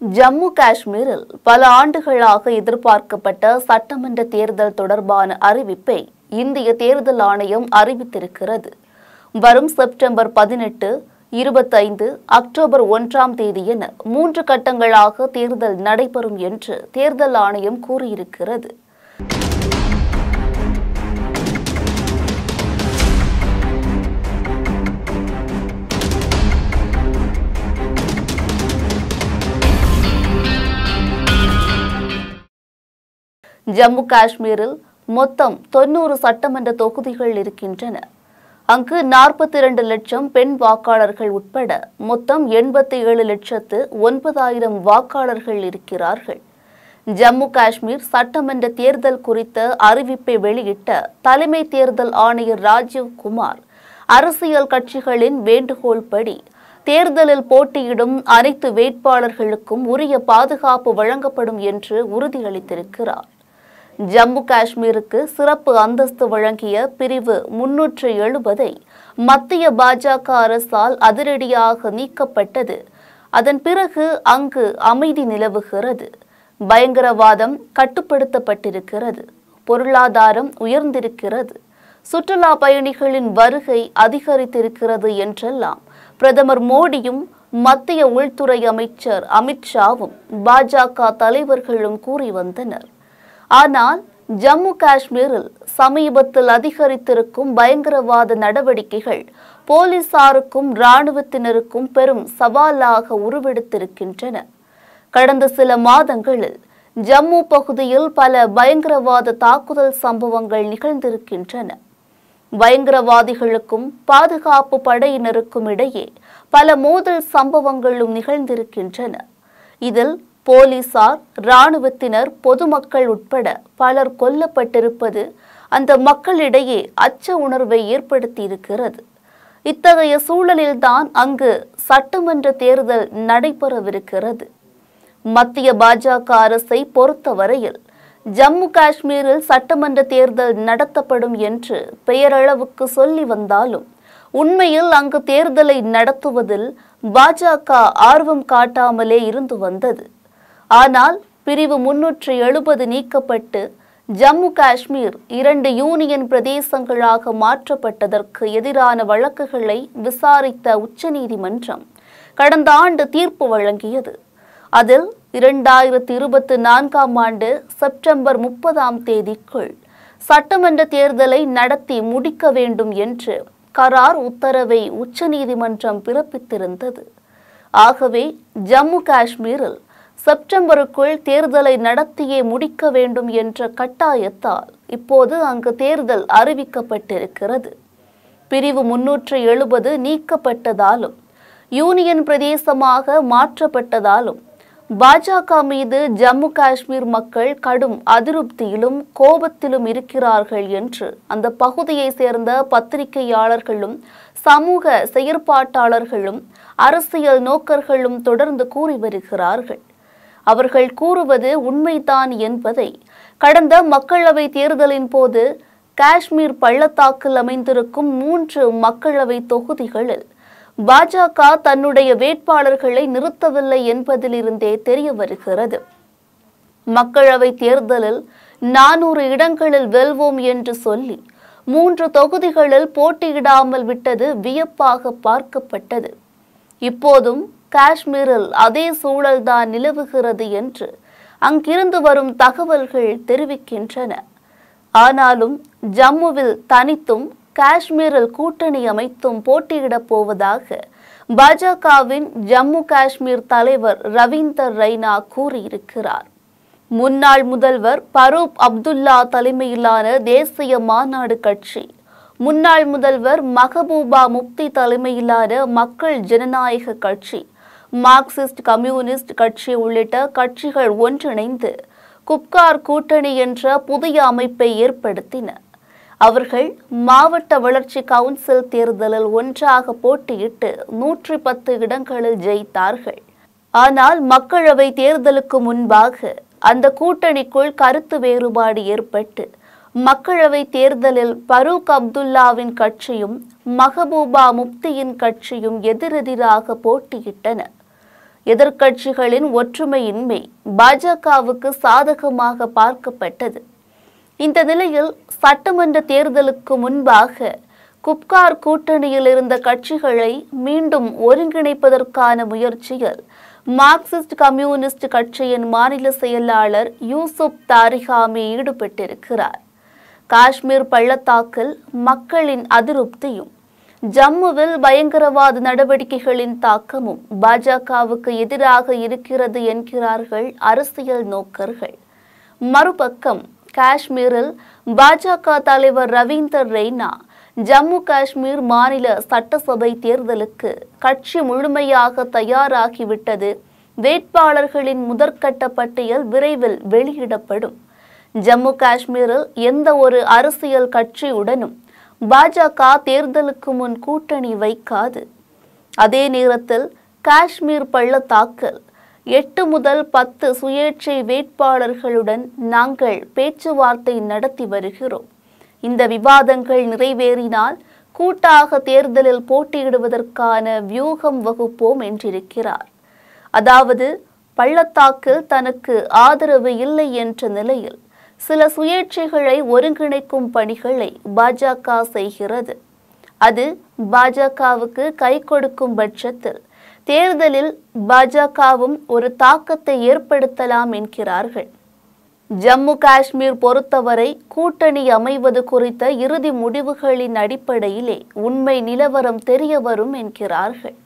ஜம்மு காஷ்மீரில் பல ஆண்டுகளாக எதிர்பார்க்கப்பட்ட சட்டமன்ற தேர்தல் தொடர்பான அறிவிப்பை இந்திய தேர்தல் ஆணையம் அறிவித்திருக்கிறது வரும் செப்டம்பர் பதினெட்டு இருபத்தைந்து அக்டோபர் ஒன்றாம் தேதி என மூன்று கட்டங்களாக தேர்தல் நடைபெறும் என்று தேர்தல் ஆணையம் கூறியிருக்கிறது ஜம்மு காஷ்மீரில் மொத்தம் தொன்னூறு சட்டமன்ற தொகுதிகள் இருக்கின்றன அங்கு நாற்பத்தி இரண்டு லட்சம் பெண் வாக்காளர்கள் உட்பட மொத்தம் எண்பத்தி ஏழு லட்சத்து ஒன்பதாயிரம் வாக்காளர்கள் இருக்கிறார்கள் ஜம்மு காஷ்மீர் சட்டமன்ற தேர்தல் குறித்த அறிவிப்பை வெளியிட்ட தலைமை தேர்தல் ஆணையர் ராஜீவ் குமார் அரசியல் கட்சிகளின் வேண்டுகோள் படி தேர்தலில் போட்டியிடும் அனைத்து வேட்பாளர்களுக்கும் உரிய பாதுகாப்பு வழங்கப்படும் என்று உறுதியளித்திருக்கிறார் ஜம்மு காஷ்மீருக்கு சிறப்பு அந்தஸ்து வழங்கிய பிரிவு முன்னூற்று எழுபதை மத்திய பாஜக அரசால் அதிரடியாக நீக்கப்பட்டது அதன் பிறகு அங்கு அமைதி நிலவுகிறது பயங்கரவாதம் கட்டுப்படுத்தப்பட்டிருக்கிறது பொருளாதாரம் உயர்ந்திருக்கிறது சுற்றுலா பயணிகளின் வருகை அதிகரித்திருக்கிறது என்றெல்லாம் பிரதமர் மோடியும் மத்திய உள்துறை அமைச்சர் அமித்ஷாவும் பாஜக தலைவர்களும் கூறி வந்தனர் ஆனால் ஜம்மு காஷ்மீரில் சமீபத்தில் அதிகரித்திருக்கும் பயங்கரவாத நடவடிக்கைகள் போலீசாருக்கும் இராணுவத்தினருக்கும் பெரும் சவாலாக உருவெடுத்திருக்கின்றன கடந்த சில மாதங்களில் ஜம்மு பகுதியில் பல பயங்கரவாத தாக்குதல் சம்பவங்கள் நிகழ்ந்திருக்கின்றன பயங்கரவாதிகளுக்கும் பாதுகாப்பு படையினருக்கும் இடையே பல மோதல் சம்பவங்களும் நிகழ்ந்திருக்கின்றன இதில் போலீசார் இராணுவத்தினர் பொதுமக்கள் உட்பட பலர் கொல்லப்பட்டிருப்பது அந்த மக்களிடையே அச்ச உணர்வை ஏற்படுத்தியிருக்கிறது இத்தகைய சூழலில்தான் அங்கு சட்டமன்ற தேர்தல் நடைபெறவிருக்கிறது மத்திய பாஜக அரசை பொறுத்தவரையில் ஜம்மு காஷ்மீரில் சட்டமன்ற தேர்தல் நடத்தப்படும் என்று பெயரளவுக்கு சொல்லி வந்தாலும் உண்மையில் அங்கு தேர்தலை நடத்துவதில் பாஜக ஆர்வம் காட்டாமலே இருந்து வந்தது ஆனால் பிரிவு முன்னூற்று எழுபது நீக்கப்பட்டு ஜம்மு காஷ்மீர் இரண்டு யூனியன் பிரதேசங்களாக மாற்றப்பட்டதற்கு எதிரான வழக்குகளை விசாரித்த உச்சநீதிமன்றம் கடந்த ஆண்டு தீர்ப்பு வழங்கியது அதில் இரண்டாயிரத்தி இருபத்தி நான்காம் ஆண்டு செப்டம்பர் முப்பதாம் தேதிக்குள் சட்டமன்ற தேர்தலை நடத்தி முடிக்க வேண்டும் என்று கரார் உத்தரவை உச்சநீதிமன்றம் பிறப்பித்திருந்தது ஆகவே ஜம்மு காஷ்மீரில் செப்டம்பருக்குள் தேர்தலை நடத்தியே முடிக்க வேண்டும் என்ற கட்டாயத்தால் இப்போது அங்கு தேர்தல் அறிவிக்கப்பட்டிருக்கிறது பிரிவு முன்னூற்று எழுபது நீக்கப்பட்டதாலும் யூனியன் பிரதேசமாக மாற்றப்பட்டதாலும் பாஜக மீது ஜம்மு காஷ்மீர் மக்கள் கடும் அதிருப்தியிலும் கோபத்திலும் இருக்கிறார்கள் என்று அந்த பகுதியை சேர்ந்த பத்திரிகையாளர்களும் சமூக செயற்பாட்டாளர்களும் அரசியல் நோக்கர்களும் தொடர்ந்து கூறி வருகிறார்கள் அவர்கள் கூறுவது உண்மைதான் என்பதை கடந்த மக்களவை தேர்தலின் போது காஷ்மீர் பள்ளத்தாக்கில் அமைந்திருக்கும் மூன்று மக்களவை தொகுதிகளில் பாஜக தன்னுடைய வேட்பாளர்களை நிறுத்தவில்லை என்பதிலிருந்தே தெரிய வருகிறது மக்களவை தேர்தலில் நானூறு இடங்களில் வெல்வோம் என்று சொல்லி மூன்று தொகுதிகளில் போட்டியிடாமல் விட்டது வியப்பாக பார்க்கப்பட்டது இப்போதும் காஷ்மீரில் அதே சூழல்தான் நிலவுகிறது என்று அங்கிருந்து வரும் தகவல்கள் தெரிவிக்கின்றன ஆனாலும் ஜம்முவில் தனித்தும் காஷ்மீரில் கூட்டணி அமைத்தும் போட்டியிடப் போவதாக பாஜகவின் ஜம்மு காஷ்மீர் தலைவர் ரவீந்தர் ரெய்னா கூறியிருக்கிறார் முன்னாள் முதல்வர் பரூப் அப்துல்லா தலைமையிலான தேசிய மாநாடு கட்சி முன்னாள் முதல்வர் மஹபூபா முப்தி தலைமையிலான மக்கள் ஜனநாயக கட்சி மார்க்சிஸ்ட் கம்யூனிஸ்ட் கட்சி உள்ளிட்ட கட்சிகள் ஒன்றிணைந்து குப்கார் கூட்டணி என்ற புதிய அமைப்பை ஏற்படுத்தின அவர்கள் மாவட்ட வளர்ச்சி கவுன்சில் தேர்தலில் ஒன்றாக போட்டியிட்டு நூற்றி பத்து இடங்களில் ஜெயித்தார்கள் ஆனால் மக்களவை தேர்தலுக்கு முன்பாக அந்த கூட்டணிக்குள் கருத்து வேறுபாடு ஏற்பட்டு மக்களவை தேர்தலில் பரூக் அப்துல்லாவின் கட்சியும் மஹபூபா முப்தியின் கட்சியும் எதிரெதிராக போட்டியிட்டன எதிர்க்கட்சிகளின் ஒற்றுமையின்மை பாஜகவுக்கு சாதகமாக பார்க்கப்பட்டது இந்த நிலையில் சட்டமன்ற தேர்தலுக்கு முன்பாக குப்கார் கூட்டணியில் இருந்த கட்சிகளை மீண்டும் ஒருங்கிணைப்பதற்கான முயற்சியில் மார்க்சிஸ்ட் கம்யூனிஸ்ட் கட்சியின் மாநில செயலாளர் யூசுப் தாரிகாமி ஈடுபட்டிருக்கிறார் காஷ்மீர் பள்ளத்தாக்கில் மக்களின் அதிருப்தியும் ஜம்முவில் பயங்கரவாத நடவடிக்கைகளின் தாக்கமும் பாஜகவுக்கு எதிராக இருக்கிறது என்கிறார்கள் அரசியல் நோக்கர்கள் மறுபக்கம் காஷ்மீரில் பாஜக தலைவர் ரவீந்தர் ரெய்னா ஜம்மு காஷ்மீர் மாநில சட்டசபை தேர்தலுக்கு கட்சி முழுமையாக தயாராகிவிட்டது வேட்பாளர்களின் முதற்கட்ட பட்டியல் விரைவில் வெளியிடப்படும் ஜம்மு காஷ்மீரில் எந்த ஒரு அரசியல் கட்சியுடனும் பாஜக தேர்தலுக்கு முன் கூட்டணி வைக்காது அதே நேரத்தில் காஷ்மீர் பள்ளத்தாக்கில் எட்டு முதல் பத்து சுயேட்சை வேட்பாளர்களுடன் நாங்கள் பேச்சுவார்த்தை நடத்தி வருகிறோம் இந்த விவாதங்கள் நிறைவேறினால் கூட்டாக தேர்தலில் போட்டியிடுவதற்கான வியூகம் வகுப்போம் என்றிருக்கிறார் அதாவது பள்ளத்தாக்கில் தனக்கு ஆதரவு இல்லை என்ற நிலையில் சில சுயேட்சைகளை ஒருங்கிணைக்கும் பணிகளை பாஜக செய்கிறது அது பாஜகவுக்கு கை கொடுக்கும் பட்சத்தில் தேர்தலில் பாஜகவும் ஒரு தாக்கத்தை ஏற்படுத்தலாம் என்கிறார்கள் ஜம்மு காஷ்மீர் பொறுத்தவரை கூட்டணி அமைவது குறித்த இறுதி முடிவுகளின் அடிப்படையிலே உண்மை நிலவரம் தெரிய வரும் என்கிறார்கள்